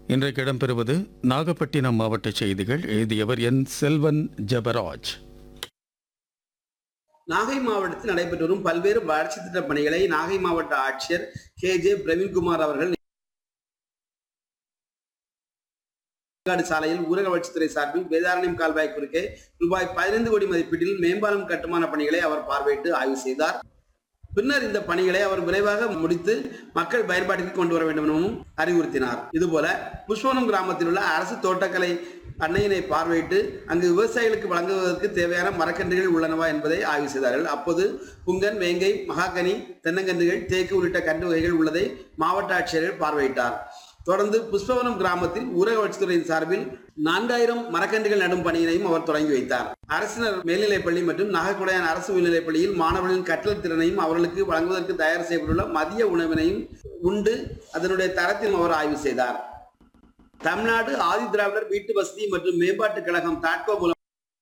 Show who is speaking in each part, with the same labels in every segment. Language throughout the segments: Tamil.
Speaker 1: இன்றைக்கு இடம்பெறுவது நாகப்பட்டினம் மாவட்ட செய்திகள் எழுதியவர் என் செல்வன் ஜபராஜ்
Speaker 2: நாகை மாவட்டத்தில் நடைபெற்று வரும் பல்வேறு வளர்ச்சி திட்ட பணிகளை நாகை மாவட்ட ஆட்சியர் கே ஜே பிரவீன்குமார் அவர்கள் ஏற்காடு சாலையில் ஊரக வளர்ச்சித்துறை சார்பில் வேதாரண்யம் கால்வாய் குறுக்கே ரூபாய் பதினைந்து கோடி மதிப்பீட்டில் மேம்பாலம் கட்டுமான பணிகளை அவர் பார்வையிட்டு ஆய்வு செய்தார் பின்னர் இந்த பணிகளை அவர் விரைவாக முடித்து மக்கள் பயன்பாட்டிற்கு கொண்டு வர வேண்டும் எனவும் அறிவுறுத்தினார் இதுபோல புஷ்பவனம் கிராமத்தில் உள்ள அரசு தோட்டக்கலை பண்ணையினை பார்வையிட்டு அங்கு விவசாயிகளுக்கு வழங்குவதற்கு தேவையான மரக்கன்றுகள் உள்ளனவா என்பதை ஆய்வு செய்தார்கள் அப்போது புங்கன் வேங்கை மகாகனி தென்னங்கன்றுகள் தேக்கு உள்ளிட்ட கன்று வகைகள் உள்ளதை மாவட்ட ஆட்சியர்கள் பார்வையிட்டார் தொடர்ந்து புஷ்பவனம் கிராமத்தில் ஊரக வளர்ச்சித்துறையின் சார்பில் நான்காயிரம் மரக்கன்றுகள் நடும் பணியினையும் அவர் தொடங்கி வைத்தார் அரசினர் மேல்நிலைப்பள்ளி மற்றும் நாகக்குடையான் அரசு மேல்நிலைப்பள்ளியில் மாணவர்களின் கற்றல் திறனையும் அவர்களுக்கு வழங்குவதற்கு தயார் செய்யப்பட்டுள்ள மதிய உணவினையும் உண்டு அதனுடைய தரத்தையும் அவர் ஆய்வு செய்தார் தமிழ்நாடு ஆதி திராவிடர் வீட்டு வசதி மற்றும் மேம்பாட்டுக் கழகம் தாட்கோ மூலம்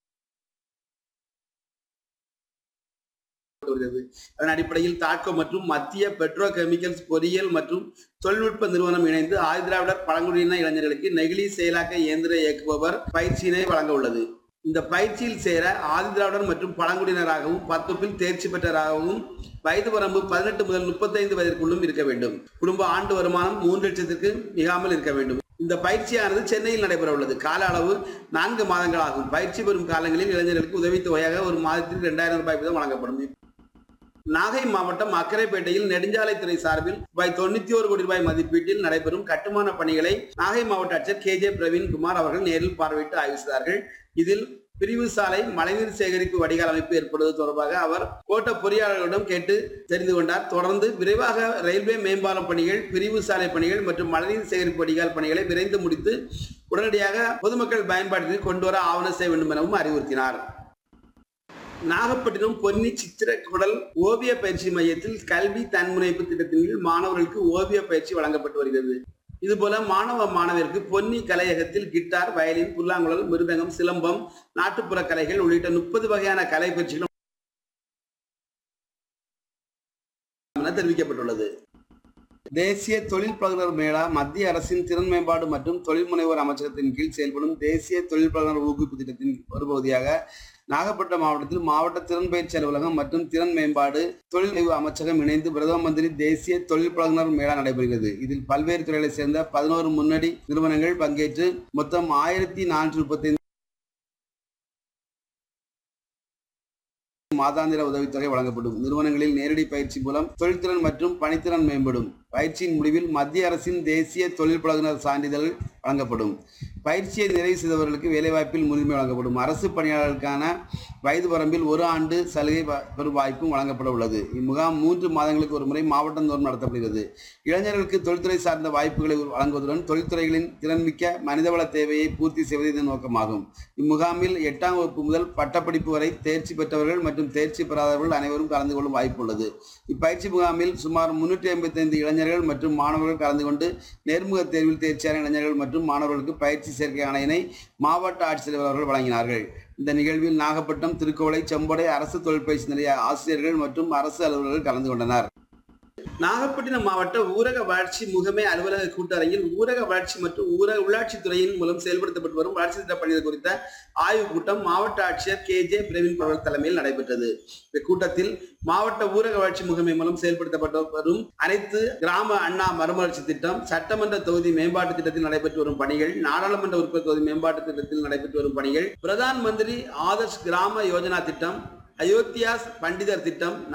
Speaker 2: வருகிறது அதன் அடிப்படையில் தாட்கோ மற்றும் மத்திய பெட்ரோ கெமிக்கல்ஸ் பொறியியல் மற்றும் தொழில்நுட்ப நிறுவனம் இணைந்து ஆதிதிராவிடர் பழங்குடியின இளைஞர்களுக்கு நெகிழி செயலாக்க இயந்திர இயக்குபவர் பயிற்சியினை வழங்க உள்ளது இந்த பயிற்சியில் சேர ஆதிதிராவிடர் மற்றும் பழங்குடியினராகவும் பத்துப்பில் தேர்ச்சி பெற்றவராகவும் வயது வரம்பு பதினெட்டு முதல் முப்பத்தைந்து வயதிற்குள்ளும் இருக்க வேண்டும் குடும்ப ஆண்டு வருமானம் மூன்று லட்சத்திற்கு மிகாமல் இருக்க வேண்டும் இந்த பயிற்சியானது சென்னையில் நடைபெற உள்ளது கால அளவு நான்கு மாதங்கள் ஆகும் பயிற்சி பெறும் காலங்களில் இளைஞர்களுக்கு உதவித்தொகையாக ஒரு மாதத்திற்கு இரண்டாயிரம் ரூபாய் வீதம் வழங்கப்படும் நாகை மாவட்டம் அக்கரைப்பேட்டையில் நெடுஞ்சாலைத்துறை சார்பில் ரூபாய் தொண்ணூத்தி ஒரு கோடி ரூபாய் மதிப்பீட்டில் நடைபெறும் கட்டுமான பணிகளை நாகை மாவட்ட ஆட்சியர் கே ஜே பிரவீன்குமார் அவர்கள் நேரில் பார்வையிட்டு ஆய்வு செய்தார்கள் இதில் பிரிவு சாலை மழைநீர் சேகரிப்பு வடிகால் அமைப்பு ஏற்படுவது தொடர்பாக அவர் கோட்ட பொறியாளர்களிடம் கேட்டு தெரிந்து கொண்டார் தொடர்ந்து விரைவாக ரயில்வே மேம்பாலம் பணிகள் பிரிவு சாலை பணிகள் மற்றும் மழைநீர் சேகரிப்பு வடிகால் பணிகளை விரைந்து முடித்து உடனடியாக பொதுமக்கள் பயன்பாட்டிற்கு கொண்டு வர ஆவணம் செய்ய வேண்டும் எனவும் அறிவுறுத்தினார் நாகப்பட்டினம் பொன்னி சித்திரக்குடல் ஓவிய பயிற்சி மையத்தில் கல்வி தன்முனைப்பு திட்டத்தின் கீழ் மாணவர்களுக்கு ஓவிய பயிற்சி வழங்கப்பட்டு வருகிறது இதுபோல மாணவ மாணவருக்கு பொன்னி கலையகத்தில் கிட்டார் வயலின் புல்லாங்குழல் மிருதங்கம் சிலம்பம் நாட்டுப்புற கலைகள் உள்ளிட்ட முப்பது வகையான கலை பயிற்சிகளும் என தெரிவிக்கப்பட்டுள்ளது தேசிய தொழில் பழகுனர் மேளா மத்திய அரசின் திறன் மேம்பாடு மற்றும் தொழில் முனைவோர் அமைச்சகத்தின் கீழ் செயல்படும் தேசிய தொழில் பழகுனர் ஊக்குவிப்பு திட்டத்தின் ஒரு பகுதியாக நாகப்பட்டினம் மாவட்டத்தில் மாவட்ட திறன் பயிற்சி அலுவலகம் மற்றும் திறன் மேம்பாடு தொழில் அறிவு அமைச்சகம் இணைந்து பிரதம மந்திரி தேசிய தொழில் பழகுனர் மேளா நடைபெறுகிறது இதில் பல்வேறு துறைகளைச் சேர்ந்த பதினோரு முன்னணி நிறுவனங்கள் பங்கேற்று மொத்தம் ஆயிரத்தி நானூற்றி முப்பத்தி மாதாந்திர உதவித்தொகை வழங்கப்படும் நிறுவனங்களில் நேரடி பயிற்சி மூலம் தொழில்திறன் மற்றும் பணித்திறன் மேம்படும் பயிற்சியின் முடிவில் மத்திய அரசின் தேசிய தொழில் பழகுனர் சான்றிதழ் வழங்கப்படும் பயிற்சியை நிறைவு செய்தவர்களுக்கு வேலைவாய்ப்பில் முன்னுரிமை வழங்கப்படும் அரசு பணியாளர்களுக்கான வயது வரம்பில் ஒரு ஆண்டு சலுகை வ- பெறும் வாய்ப்பும் வழங்கப்பட உள்ளது இம்முகாம் மூன்று மாதங்களுக்கு ஒரு முறை மாவட்டந்தோறும் நடத்தப்படுகிறது இளைஞர்களுக்கு தொழில்துறை சார்ந்த வாய்ப்புகளை வழங்குவதுடன் தொழில்துறைகளின் திறன்மிக்க மனிதவள தேவையை பூர்த்தி செய்வது இதன் நோக்கமாகும் இம்முகாமில் எட்டாம் வகுப்பு முதல் பட்டப்படிப்பு வரை தேர்ச்சி பெற்றவர்கள் மற்றும் தேர்ச்சி பெறாதவர்கள் அனைவரும் கலந்து கொள்ளும் வாய்ப்பு உள்ளது இப்பயிற்சி முகாமில் சுமார் முன்னூற்றி ஐம்பத்தைந்து இளைஞர்கள் மற்றும் மாணவர்கள் கலந்து கொண்டு நேர்முக தேர்வில் தேர்ச்சியான இளைஞர்கள் மற்றும் மாணவர்களுக்கு பயிற்சி சேர்க்கை ஆணையினை மாவட்ட ஆட்சித்தலைவர் அவர்கள் வழங்கினார்கள் இந்த நிகழ்வில் நாகப்பட்டினம் திருக்கோளை செம்படை அரசு தொழில் பயிற்சி நிலைய ஆசிரியர்கள் மற்றும் அரசு அலுவலர்கள் கலந்து கொண்டனர் நாகப்பட்டினம் மாவட்ட ஊரக வளர்ச்சி முகமை அலுவலக கூட்டரங்கில் ஊரக வளர்ச்சி மற்றும் ஊரக உள்ளாட்சித் துறையின் மூலம் செயல்படுத்தப்பட்டு வரும் வளர்ச்சி திட்ட பணிகள் குறித்த ஆய்வுக் கூட்டம் மாவட்ட ஆட்சியர் கே ஜே பிரவீன் அவர்கள் தலைமையில் நடைபெற்றது இந்த கூட்டத்தில் மாவட்ட ஊரக வளர்ச்சி முகமை மூலம் செயல்படுத்தப்பட்டு வரும் அனைத்து கிராம அண்ணா மறுமலர்ச்சி திட்டம் சட்டமன்ற தொகுதி மேம்பாட்டு திட்டத்தில் நடைபெற்று வரும் பணிகள் நாடாளுமன்ற உறுப்பினர் தொகுதி மேம்பாட்டு திட்டத்தில் நடைபெற்று வரும் பணிகள் பிரதான் மந்திரி ஆதர்ஷ் கிராம யோஜனா திட்டம் அயோத்தியாஸ் பண்டிதர் திட்டம்